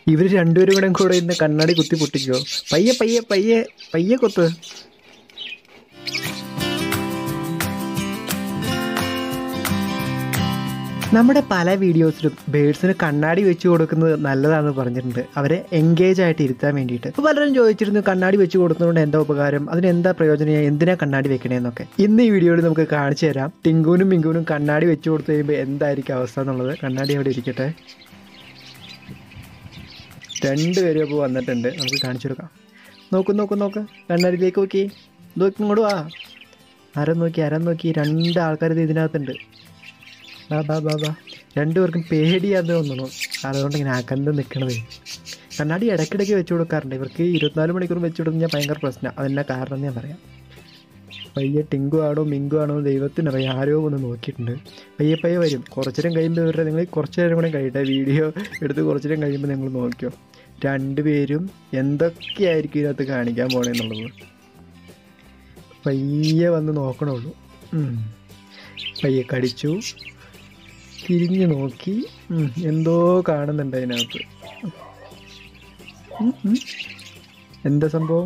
ഇവർ രണ്ടുപേരും കൂടെ കൂടെ ഇന്ന് കണ്ണാടി കുത്തി പൊട്ടിക്കോ പയ്യെ പയ്യെ പയ്യെ പയ്യെ കൊത്ത് നമ്മുടെ പല വീഡിയോസിലും ബേഡ്സിന് കണ്ണാടി വെച്ച് കൊടുക്കുന്നത് നല്ലതാണെന്ന് പറഞ്ഞിട്ടുണ്ട് അവരെ എൻഗേജ് ആയിട്ട് ഇരുത്താൻ വേണ്ടിയിട്ട് ഇപ്പോൾ പലരും ചോദിച്ചിരുന്നു കണ്ണാടി വെച്ച് കൊടുക്കുന്നതുകൊണ്ട് എന്താ ഉപകാരം അതിന് എന്താ പ്രയോജനം എന്തിനാ കണ്ണാടി വെക്കണേന്നൊക്കെ ഇന്ന് ഈ വീഡിയോയിൽ നമുക്ക് കാണിച്ചു തരാം ടിങ്കൂനും മിങ്കൂനും കണ്ണാടി വെച്ച് കൊടുത്തു കഴിയുമ്പോൾ എന്തായിരിക്കും അവസ്ഥ എന്നുള്ളത് കണ്ണാടി അവിടെ ഇരിക്കട്ടെ രണ്ടുപേരും അപ്പോൾ വന്നിട്ടുണ്ട് നമുക്ക് കാണിച്ചു കൊടുക്കാം നോക്കൂ നോക്കൂ നോക്ക് കണ്ണാടിയിലേക്ക് നോക്കി നോക്കി ഇങ്ങോട്ട് വാ ആരം നോക്കി ആരം നോക്കി രണ്ട് ആൾക്കാർ ഇതിനകത്തുണ്ട് ബാ ബാ ബാ ബാ രണ്ടുപേർക്കും പേടിയാന്ന് തോന്നുന്നു അതുകൊണ്ട് ഇങ്ങനെ അകന്ന് നിൽക്കണത് കണ്ണാടി ഇടയ്ക്കിടയ്ക്ക് വെച്ച് കൊടുക്കാറുണ്ട് ഇവർക്ക് ഇരുപത്തിനാല് മണിക്കൂർ വെച്ച് കൊടുത്താൽ ഭയങ്കര പ്രശ്നം അതെന്നാ കാരണം എന്ന് ഞാൻ പറയാം പയ്യെ ടിങ്കു ആണോ മിങ്കു ആണോ ദൈവത്തിനറിയാം ആരോ ഒന്ന് നോക്കിയിട്ടുണ്ട് പയ്യെ പയ്യെ വരും കുറച്ചു നേരം കഴിയുമ്പോൾ ഇവരുടെ നിങ്ങൾ കുറച്ച് നേരം കൂടെ കഴിയട്ടെ വീഡിയോ എടുത്ത് കുറച്ചു നേരം കഴിയുമ്പോൾ നിങ്ങൾ നോക്കിയോ രണ്ടുപേരും എന്തൊക്കെയായിരിക്കും ഇതിനകത്ത് കാണിക്കാൻ പോണേന്നുള്ളത് പയ്യെ വന്ന് നോക്കണുള്ളൂ ഉം. പയ്യെ കടിച്ചു തിരിഞ്ഞു നോക്കി ഉം, എന്തോ കാണുന്നുണ്ട് അതിനകത്ത് ഉം, ഉം. എന്താ സംഭവം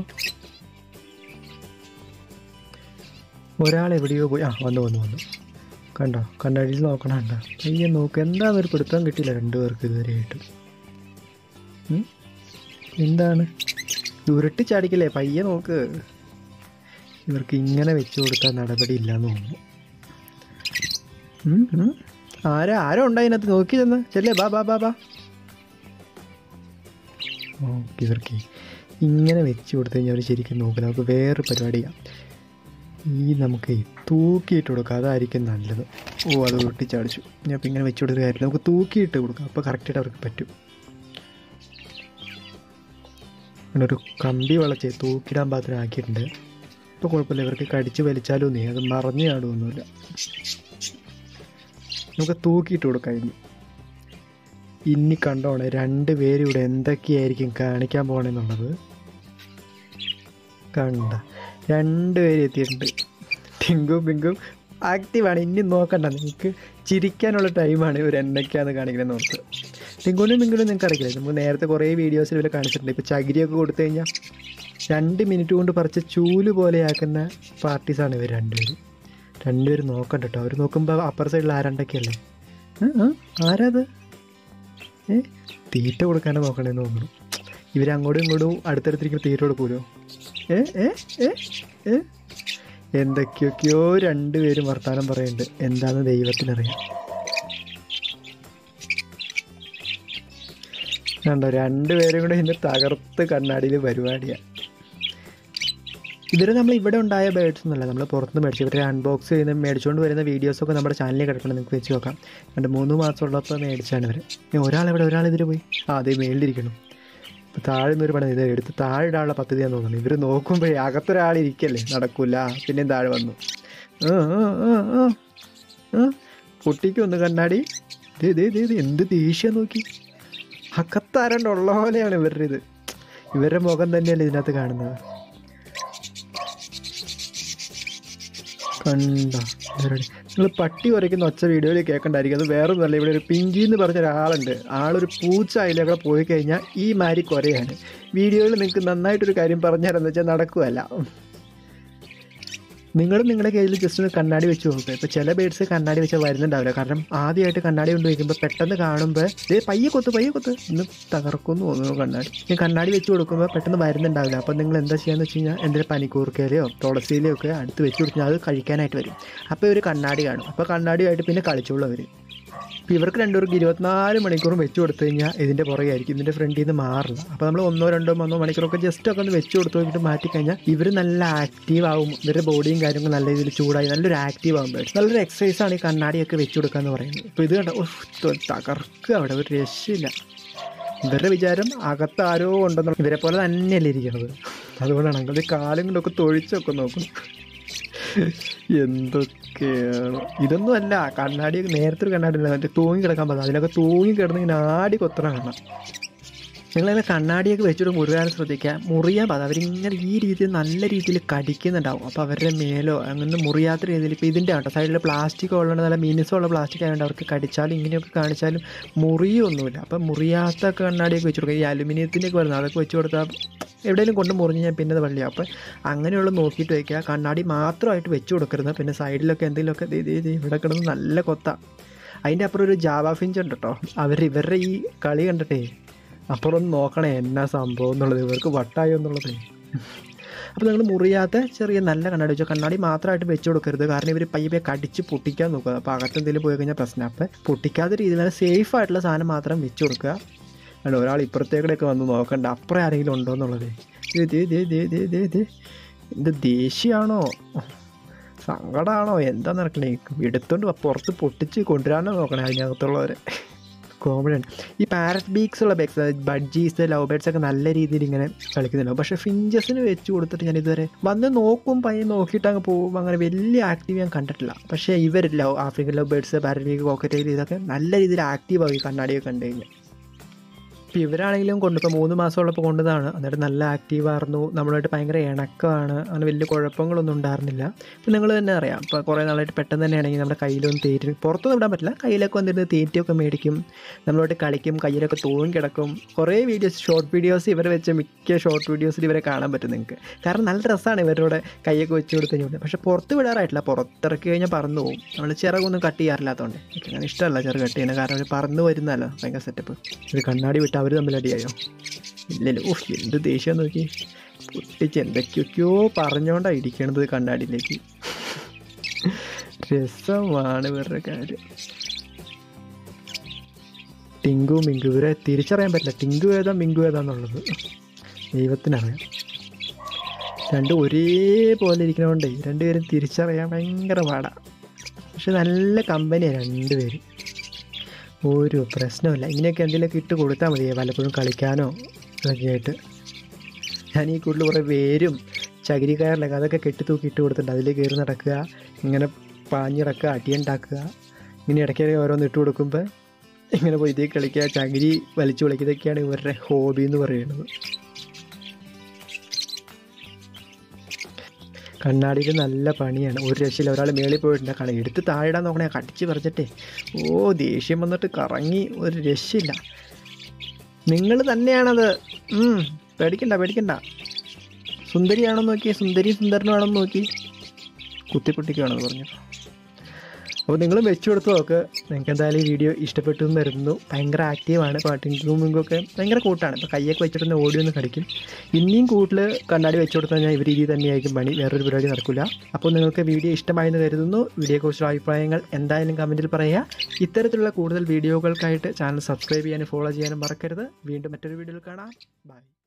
ഒരാൾ എവിടെയോ പോയി ആ വന്നു വന്നു വന്നു കണ്ടോ കണ്ണാടിയിൽ നോക്കണ കണ്ടോ പയ്യെ നോക്ക് എന്താണെന്നൊരു പിടുത്തം കിട്ടിയില്ല രണ്ടുപേർക്ക് ഇതുവരെയായിട്ടും ഉം? എന്താണ് ഉരുട്ടി ചാടിക്കല്ലേ പയ്യെ നോക്ക് ഇവർക്ക് ഇങ്ങനെ വെച്ചു കൊടുക്കാൻ നടപടി ഇല്ലാന്ന് തോന്നുന്നു ഉം, ഉം. ആരാ ആരോ ഉണ്ട് അതിനകത്ത് നോക്കി ചെന്ന് ചെല്ലേ ബാ ബാ ബാ ബാ ഓക്കെ ഇവർക്ക് ഇങ്ങനെ വെച്ച് കൊടുത്തു കഴിഞ്ഞാൽ അവർ ശരിക്കും നോക്കില്ല നമുക്ക് വേറെ പരിപാടി ചെയ്യാം ഈ നമുക്ക് തൂക്കിയിട്ട് കൊടുക്കാം അതായിരിക്കും നല്ലത് ഓ അത് ഉരുട്ടിച്ചടിച്ചു ഞാൻ അപ്പോൾ ഇങ്ങനെ വെച്ച് കൊടുക്കുന്ന കാര്യമില്ല നമുക്ക് തൂക്കിയിട്ട് കൊടുക്കാം അപ്പോൾ കറക്റ്റായിട്ട് അവർക്ക് പറ്റും അങ്ങനെ ഒരു കമ്പി വളച്ചേ തൂക്കിടാൻ പാത്രമാക്കിയിട്ടുണ്ട് ഇപ്പോൾ കുഴപ്പമില്ല ഇവർക്ക് കടിച്ച് വലിച്ചാലും നീ അത് മറിഞ്ഞ് ചാടുമൊന്നുമില്ല നമുക്ക് തൂക്കിയിട്ട് കൊടുക്കാം ഇനി ഇനി കണ്ടോണേ രണ്ട് പേരും ഇവിടെ എന്തൊക്കെയായിരിക്കും കാണിക്കാൻ പോണെന്നുള്ളത് കണ്ട രണ്ട് പേര് എത്തിയിട്ടുണ്ട് ടിങ്കും പിങ്കും ആക്റ്റീവാണ് ഇനി നോക്കണ്ട നിങ്ങൾക്ക് ചിരിക്കാനുള്ള ടൈമാണ് ഇവർ എന്നൊക്കെയാണ് കാണിക്കണമെന്ന് ഓർത്ത് ടിങ്കുനും പിങ്കുനും നിങ്ങൾക്ക് അറിയില്ല നമുക്ക് നേരത്തെ കുറേ വീഡിയോസിൽ ഇവരെ കാണിച്ചിട്ടുണ്ട് ഇപ്പോൾ ചകിരിയൊക്കെ കൊടുത്തു കഴിഞ്ഞാൽ രണ്ട് മിനിറ്റ് കൊണ്ട് പറിച്ച ചൂല് പോലെയാക്കുന്ന പാർട്ടീസാണ് ഇവർ രണ്ടുപേരും രണ്ടുപേരും നോക്കണ്ട കേട്ടോ അവർ നോക്കുമ്പോൾ അപ്പർ സൈഡിൽ ആരണ്ടൊക്കെയല്ലേ ആരാത് ഏ തീറ്റ കൊടുക്കാനാണ് നോക്കണേന്ന് തോന്നുന്നു ഇവരങ്ങോട്ടും ഇങ്ങോട്ടും അടുത്തടുത്തിരിക്കുമ്പോൾ തീറ്റ കൊടുക്കൂലോ ഏ ഏ ഏ ഏ എന്തൊക്കെയൊക്കെയോ രണ്ടുപേരും വർത്താനം പറയുന്നുണ്ട് എന്താണെന്ന് ദൈവത്തിനറിയാം കണ്ടോ രണ്ടുപേരും കൂടെ ഇന്ന് തകർത്ത് കണ്ണാടിയിൽ പരിപാടിയാണ് ഇവർ നമ്മൾ ഇവിടെ ഉണ്ടായ ബേഡ്സ് ഒന്നല്ല നമ്മൾ പുറത്തുനിന്ന് മേടിച്ചു ഇവരെ അൺബോക്സ് ചെയ്യുന്ന മേടിച്ചുകൊണ്ട് വരുന്ന വീഡിയോസൊക്കെ നമ്മുടെ ചാനലിൽ കിടക്കണം നിങ്ങൾക്ക് വെച്ച് നോക്കാം രണ്ട് മൂന്ന് മാസം ഉള്ളപ്പോൾ മേടിച്ചാണ് ഇവർ ഒരാൾ ഇവിടെ ഒരാൾ ഇതിൽ പോയി ആ അതേ മേളിലിരിക്കണം ഇപ്പോൾ താഴെ നിന്നൊരു പണി ഇത് എടുത്ത് താഴെ ഇടാനുള്ള പദ്ധതിയാന്ന് തോന്നുന്നു ഇവർ നോക്കുമ്പോഴേ അകത്തൊരാൾ ഇരിക്കല്ലേ നടക്കൂല പിന്നെയും താഴെ വന്നു ആ ആ ആ ആ ആ പൊട്ടിക്ക് ഒന്ന് കണ്ണാടി ദേ ദേ ദേ ദേ, എന്ത് ദേഷ്യം നോക്കി അകത്താരണ്ടുള്ള പോലെയാണ് ഇവരുടെ ഇത് ഇവരുടെ മുഖം തന്നെയല്ലേ ഇതിനകത്ത് കാണുന്നത് കണ്ടോ നിങ്ങൾ പട്ടി കുറയ്ക്കുന്ന ഒച്ച വീഡിയോയിൽ കേൾക്കണ്ടായിരിക്കും അത് വേറെ ഒന്നുമല്ല ഇവിടെ ഒരു പിങ്കി എന്ന് പറഞ്ഞ ഒരാളുണ്ട് ആളൊരു പൂച്ച അതിലൂടെ പോയി കഴിഞ്ഞാൽ ഈ മാരി കുറയാണ് വീഡിയോയിൽ നിങ്ങൾക്ക് നന്നായിട്ടൊരു കാര്യം പറഞ്ഞു തരാമെന്ന് വെച്ചാൽ നടക്കുകയല്ല നിങ്ങൾ നിങ്ങളുടെ കയ്യിൽ ജസ്റ്റ് ഒന്ന് കണ്ണാടി വെച്ച് നോക്കുക ഇപ്പോൾ ചില ബേഡ്സ് കണ്ണാടി വെച്ചാൽ വരുന്നുണ്ടാവില്ല കാരണം ആദ്യമായിട്ട് കണ്ണാടി കൊണ്ട് വയ്ക്കുമ്പോൾ പെട്ടെന്ന് കാണുമ്പോൾ ദേ പയ്യെ കൊത്ത് പയ്യെ കൊത്ത് ഇന്ന് തകർക്കുമെന്ന് തോന്നുന്നു കണ്ണാടി ഞാൻ കണ്ണാടി വെച്ച് കൊടുക്കുമ്പോൾ പെട്ടെന്ന് വരുന്നുണ്ടാവില്ല അപ്പോൾ നിങ്ങൾ എന്താ ചെയ്യാന്ന് വെച്ച് കഴിഞ്ഞാൽ എന്തെങ്കിലും പനിക്കൂർക്കയിലെയോ തുളസിയിലെയോ ഒക്കെ അടുത്ത് വെച്ച് കൊടുത്താൽ അത് കഴിക്കാനായിട്ട് വരും അപ്പോൾ ഒരു കണ്ണാടി കാണും അപ്പോൾ കണ്ണാടിയായിട്ട് പിന്നെ കളിച്ചോളൂ അവർ അപ്പോൾ ഇവർക്ക് രണ്ടുപേർക്ക് ഇരുപത്തിനാല് മണിക്കൂറും വെച്ച് കൊടുത്തു കഴിഞ്ഞാൽ ഇതിൻ്റെ പുറകെയായിരിക്കും ഇതിൻ്റെ ഫ്രണ്ടിൽ നിന്ന് മാറില്ല അപ്പോൾ നമ്മൾ ഒന്നോ രണ്ടോ മൂന്നോ മണിക്കൂറൊക്കെ ജസ്റ്റ് ഒക്കെ ഒന്ന് വെച്ച് കൊടുത്തു നോക്കിയിട്ട് മാറ്റി കഴിഞ്ഞാൽ ഇവർ നല്ല ആക്റ്റീവ് ആവും ഇവരുടെ ബോഡിയും കാര്യങ്ങളും നല്ല രീതിയിൽ ചൂടായി നല്ലൊരു ആക്റ്റീവ് ആകുമ്പോൾ നല്ലൊരു എക്സസൈസ് ആണ് ഈ കണ്ണാടിയൊക്കെ വെച്ച് കൊടുക്കുക എന്ന് പറയുന്നത് ഇപ്പോൾ ഇത് കണ്ടോ ഉഫ്, ത- തകർക്കുക അവിടെ ഒരു രക്ഷയില്ല ഇവരുടെ വിചാരം അകത്ത് ആരോ ഉണ്ടെന്നുള്ള ഇവരെ പോലെ തന്നെയല്ലേ ഇരിക്കുന്നത് അതുകൊണ്ടാണ് അത് കാലും കൊണ്ടൊക്കെ തൊഴിച്ചൊക്കെ നോക്കുന്നു എന്തൊക്കെയാണ് ഇതൊന്നും അല്ല കണ്ണാടി നേരത്തെ ഒരു കണ്ണാടി ഉണ്ടായിരുന്നു. മറ്റേ തൂങ്ങി കിടക്കാൻ പറ്റും അതിലൊക്കെ തൂങ്ങി കിടന്ന് ഇങ്ങനെ ആടി കൊത്തണ കാണാം നിങ്ങളിങ്ങനെ കണ്ണാടിയൊക്കെ വെച്ചിട്ട് മുറുകാൻ ശ്രദ്ധിക്കുക മുറിയാൻ പാടില്ല അവരിങ്ങനെ ഈ രീതിയിൽ നല്ല രീതിയിൽ കടിക്കുന്നുണ്ടാവും അപ്പോൾ അവരുടെ മേലോ അങ്ങനെ മുറിയാത്ത രീതിയിൽ ഇപ്പോൾ ഇതിൻ്റെ ആട്ടോ സൈഡിൽ പ്ലാസ്റ്റിക് ഉള്ളത് നല്ല മിനുസമുള്ള പ്ലാസ്റ്റിക് ആയതുകൊണ്ട് അവർക്ക് കടിച്ചാലും ഇങ്ങനെയൊക്കെ കാണിച്ചാലും മുറിയൊന്നുമില്ല അപ്പം മുറിയാത്ത കണ്ണാടിയൊക്കെ വെച്ച് കൊടുക്കുക ഈ അലുമിനിയത്തിൻ്റെ ഒക്കെ വരുന്നത് അതൊക്കെ വെച്ച് കൊടുത്താൽ എവിടെയെങ്കിലും കൊണ്ട് മുറിഞ്ഞ് ഞാൻ പിന്നെ അത് വള്ളിയാവും അപ്പം അങ്ങനെയുള്ള നോക്കിയിട്ട് വയ്ക്കുക കണ്ണാടി മാത്രമായിട്ട് വെച്ച് കൊടുക്കരുത് പിന്നെ സൈഡിലൊക്കെ എന്തെങ്കിലുമൊക്കെ ദേ ദേ ദേ ഇവിടെ കിടന്ന് നല്ല കൊത്ത അതിൻ്റെ അപ്പുറം ഒരു ജാവ ഫിഞ്ച് ഉണ്ട് കേട്ടോ അവർ ഇവരുടെ ഈ കളി കണ്ടിട്ടേ അപ്പുറം ഒന്ന് നോക്കണേ എന്നാ സംഭവം എന്നുള്ളത് ഇവർക്ക് വട്ടായോ എന്നുള്ളത് അപ്പോൾ നിങ്ങൾ മുറിയാത്ത ചെറിയ നല്ല കണ്ണാടി വെച്ചോ കണ്ണാടി മാത്രമായിട്ട് വെച്ച് കൊടുക്കരുത് കാരണം ഇവർ പയ്യെ പയ്യെ കടിച്ച് പൊട്ടിക്കാൻ നോക്കുക അപ്പോൾ അകത്ത് എന്തെങ്കിലും പോയി കഴിഞ്ഞാൽ പ്രശ്നം അപ്പോൾ പൊട്ടിക്കാത്ത രീതിയിൽ നല്ല സേഫ് ആയിട്ടുള്ള സാധനം മാത്രം വെച്ച് കൊടുക്കുക അല്ല ഒരാൾ ഇപ്പുറത്തേക്കൂടെയൊക്കെ വന്ന് നോക്കണ്ട അപ്പുറം ആരെങ്കിലും ഉണ്ടോ എന്നുള്ളത് ദേ ദേ ദേ ദേ ദേ ദേ ദേ എന്ത് ദേഷ്യമാണോ സങ്കടമാണോ എന്താ നടക്കണേ എടുത്തോണ്ട് വാ, പുറത്ത് പൊട്ടിച്ച് കൊണ്ടുവരാനോ നോക്കണേ അതിനകത്തുള്ളവരെ കോമഡിയാണ് ഈ പാരറ്റ് ബീക്സ് ഉള്ള ബെക്സ് ബഡ്ജീസ് ലവ് ബേഡ്സ് ഒക്കെ നല്ല രീതിയിൽ ഇങ്ങനെ കളിക്കുന്നുണ്ടാവും പക്ഷേ ഫിഞ്ചസിന് വെച്ച് കൊടുത്തിട്ട് ഞാൻ ഇതുവരെ വന്ന് നോക്കും പയ്യെ നോക്കിയിട്ട് അങ്ങ് പോകും അങ്ങനെ വലിയ ആക്റ്റീവ് ഞാൻ കണ്ടിട്ടില്ല പക്ഷേ ഇവർ love African love birds parrot beak cockatiel ഇതൊക്കെ നല്ല രീതിയിൽ ആക്റ്റീവ് ആയി കണ്ണാടിയൊക്കെ കണ്ടു കഴിഞ്ഞാൽ ഇപ്പോൾ ഇവരാണെങ്കിലും കൊണ്ട് ഇപ്പോൾ മൂന്ന് മാസമുള്ളപ്പോൾ കൊണ്ടതാണ് എന്നിട്ട് നല്ല ആക്റ്റീവ് ആയിരുന്നു നമ്മളായിട്ട് ഭയങ്കര ഇണക്കമാണ് അങ്ങനെ വലിയ കുഴപ്പങ്ങളൊന്നും ഉണ്ടായിരുന്നില്ല ഇപ്പം നിങ്ങൾ തന്നെ അറിയാം ഇപ്പോൾ കുറേ നാളായിട്ട് പെട്ടെന്ന് തന്നെ ആണെങ്കിൽ നമ്മുടെ കയ്യിലൊന്നും തേറ്റ് പുറത്തൊന്നും ഇടാൻ പറ്റില്ല കയ്യിലൊക്കെ വന്നിരുന്ന് തേറ്റിയൊക്കെ മേടിക്കും നമ്മളോട്ട് കളിക്കും കയ്യിലൊക്കെ തൂങ്ങി കിടക്കും കുറേ വീഡിയോസ് ഷോർട്ട് വീഡിയോസ് ഇവർ വെച്ച മിക്ക ഷോർട്ട് വീഡിയോസിൽ ഇവരെ കാണാൻ പറ്റും നിങ്ങൾക്ക് കാരണം നല്ല രസമാണ് ഇവരുടെ കൈയൊക്കെ വെച്ച് കൊടുത്ത് കഴിഞ്ഞാൽ പക്ഷേ പുറത്ത് വിടാറായിട്ടില്ല പുറത്തിറക്കി കഴിഞ്ഞാൽ പറന്നു പോകും നമ്മൾ ചിറകൊന്നും കട്ട് ചെയ്യാറില്ലാത്തതുകൊണ്ട് എനിക്ക് അങ്ങനെ ഇഷ്ടമല്ല ചിറക് കട്ട് ചെയ്യുന്നത് കാരണം അവർ പറന്ന് വരുന്നല്ലോ ഭയങ്കര സെറ്റപ്പ് ഒരു കണ്ണാടി വിട്ട് അവർ തമ്മിൽ അടിയായോ ഇല്ലല്ലോ ഓഹ് എന്ത് ദേഷ്യം നോക്കി പൊട്ടിച്ച് എന്തൊക്കെയൊക്കെയോ പറഞ്ഞുകൊണ്ടാണ് ഇരിക്കണത് കണ്ണാടിയിലേക്ക് രസമാണ് ഇവരുടെ കാര്യം ടിങ്കു മിങ്കു ഇവരെ തിരിച്ചറിയാൻ പറ്റില്ല ടിങ്കു ഏതാ മിങ്കു ഏതാന്നുള്ളത് ദൈവത്തിനറിയാം രണ്ടും ഒരേപോലെ ഇരിക്കണോണ്ടേ രണ്ടുപേരും തിരിച്ചറിയാൻ ഭയങ്കര പാടാണ് പക്ഷെ നല്ല കമ്പനിയാണ് രണ്ടുപേരും ഒരു പ്രശ്നമില്ല ഇങ്ങനെയൊക്കെ എന്തെങ്കിലുമൊക്കെ ഇട്ട് കൊടുത്താൽ മതിയേ വല്ലപ്പോഴും കളിക്കാനോ ഇതൊക്കെ ആയിട്ട് ഞാൻ ഈ കൂടുതൽ കുറേ വേരും ചകിരി കയറിലൊക്കെ അതൊക്കെ കെട്ടി തൂക്കി ഇട്ട് കൊടുത്തിട്ടുണ്ട് അതിൽ കയറി നടക്കുക ഇങ്ങനെ പാഞ്ഞിറക്കുക അടിയുണ്ടാക്കുക ഇങ്ങനെ ഇടയ്ക്കിടയ്ക്ക് ഓരോന്ന് ഇട്ട് കൊടുക്കുമ്പോൾ ഇങ്ങനെ പോയി ഇതേ കളിക്കുക ചകിരി വലിച്ചു കളിക്കുക ഇതൊക്കെയാണ് ഇവരുടെ ഹോബി എന്ന് പറയുന്നത് കണ്ണാടിയിൽ നല്ല പണിയാണ് ഒരു രക്ഷയില്ല ഒരാൾ മേളിൽ പോയിട്ടുണ്ട് കളി എടുത്ത് താഴെടാൻ നോക്കണേ കടിച്ച് പറിച്ചിട്ടേ ഓ ദേഷ്യം വന്നിട്ട് കറങ്ങി ഒരു രക്ഷയില്ല നിങ്ങൾ തന്നെയാണത് ഉം, പേടിക്കണ്ട പേടിക്കണ്ട സുന്ദരിയാണോ നോക്കി സുന്ദരി സുന്ദരനാണെന്ന് നോക്കി കുത്തിപ്പൊട്ടിക്കുകയാണെന്ന് പറഞ്ഞു അപ്പോൾ നിങ്ങൾ വെച്ചു കൊടുത്ത് നോക്ക് നിങ്ങൾക്ക് എന്തായാലും ഈ വീഡിയോ ഇഷ്ടപ്പെട്ടു എന്ന് വരുന്നു ഭയങ്കര ആക്റ്റീവാണ് പാട്ടിങ്കും മിങ്കൊക്കെ ഭയങ്കര കൂട്ടാണ് ഇപ്പോൾ കയ്യൊക്കെ വെച്ചിട്ട് ഓടി ഒന്ന് കടിക്കും ഇനിയും കൂടുതൽ കണ്ണാടി വെച്ചു കൊടുത്താൽ ഞാൻ ഇവർ രീതി തന്നെയായിരിക്കും പണി വേറൊരു പരിപാടി നടക്കില്ല അപ്പോൾ നിങ്ങൾക്ക് വീഡിയോ ഇഷ്ടമായെന്ന് കരുതുന്നു വീഡിയോയെക്കുറിച്ചുള്ള അഭിപ്രായങ്ങൾ എന്തായാലും കമൻറ്റിൽ പറയുക ഇത്തരത്തിലുള്ള കൂടുതൽ വീഡിയോകൾക്കായിട്ട് ചാനൽ സബ്സ്ക്രൈബ് ചെയ്യാനും ഫോളോ ചെയ്യാനും മറക്കരുത് വീണ്ടും മറ്റൊരു വീഡിയോയിൽ കാണാം ബൈ